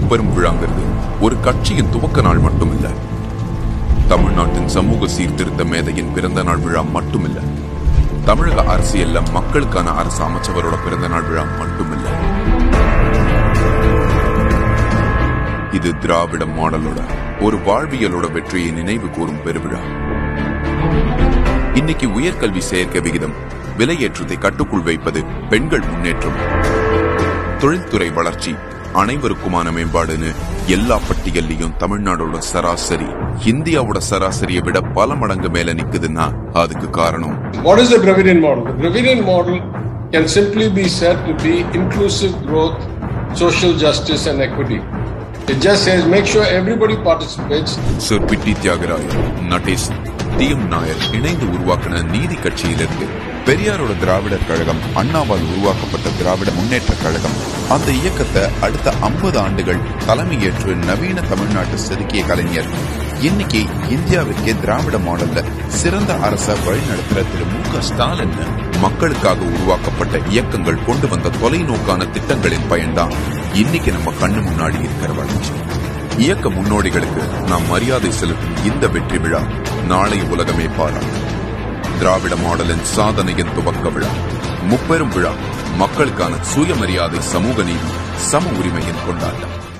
முப்பெரும் விழாங்கிறது ஒரு கட்சியின் துவக்க நாள் மட்டுமில்ல தமிழ்நாட்டின் சமூக சீர்திருத்த மேதையின் பிறந்த நாள் விழா மட்டுமில்ல தமிழக அரசியல்ல மக்களுக்கான அரசு அமைச்சவரோட பிறந்த நாள் விழா மட்டுமில்ல இது திராவிட மாடலோட ஒரு வாழ்வியலோட வெற்றியை நினைவு கூறும் பெருவிழா இன்னைக்கு உயர்கல்வி சேர்க்கை விகிதம் விலையேற்றத்தை கட்டுக்குள் வைப்பது பெண்கள் முன்னேற்றம் தொழில்துறை வளர்ச்சி அனைவருக்குமான மேம்பாடுன்னு எல்லா பட்டியல்லையும் தமிழ்நாடோட சராசரி இந்தியாவோட சராசரியை விட பல மடங்கு மேல நிக்குதுன்னா அதுக்கு காரணம் What is the Dravidian model? The Dravidian model can simply be said to be inclusive growth, social justice, and equity. It just says make sure everybody participates. Sir Pitti Thyagarayar Natesan T M Nair இணைந்து உருவாக்கின நீதி கட்சியிலிருந்து பெரியாரோட திராவிடர் கழகம் அண்ணாவால் உருவாக்கப்பட்ட திராவிட முன்னேற்ற கழகம் அந்த இயக்கத்தை அடுத்த 50 ஆண்டுகள் தலைமையேற்று நவீன தமிழ்நாட்டு செதுக்கிய கலைஞர் இன்னைக்கு இந்தியாவிற்கே திராவிட மாடல்ல சிறந்த அரச வழிநடத்துற திரு மு க ஸ்டாலின் மக்களுக்காக உருவாக்கப்பட்ட இயக்கங்கள் கொண்டு வந்த தொலைநோக்கான திட்டங்களின் பயன்தான் இன்னைக்கு நம்ம கண்ணு முன்னாடி இருக்கிற வளர்ச்சி இயக்க முன்னோடிகளுக்கு நாம் மரியாதை செலுத்தும் இந்த வெற்றி விழா நாளை உலகமே பாராட்டும் திராவிட மாடலின் சாதனையின் துவக்க விழா முப்பெரும் விழா மக்களுக்கான சுயமரியாதை சமூக நீதி சம உரிமையின் கொண்டாட்டம்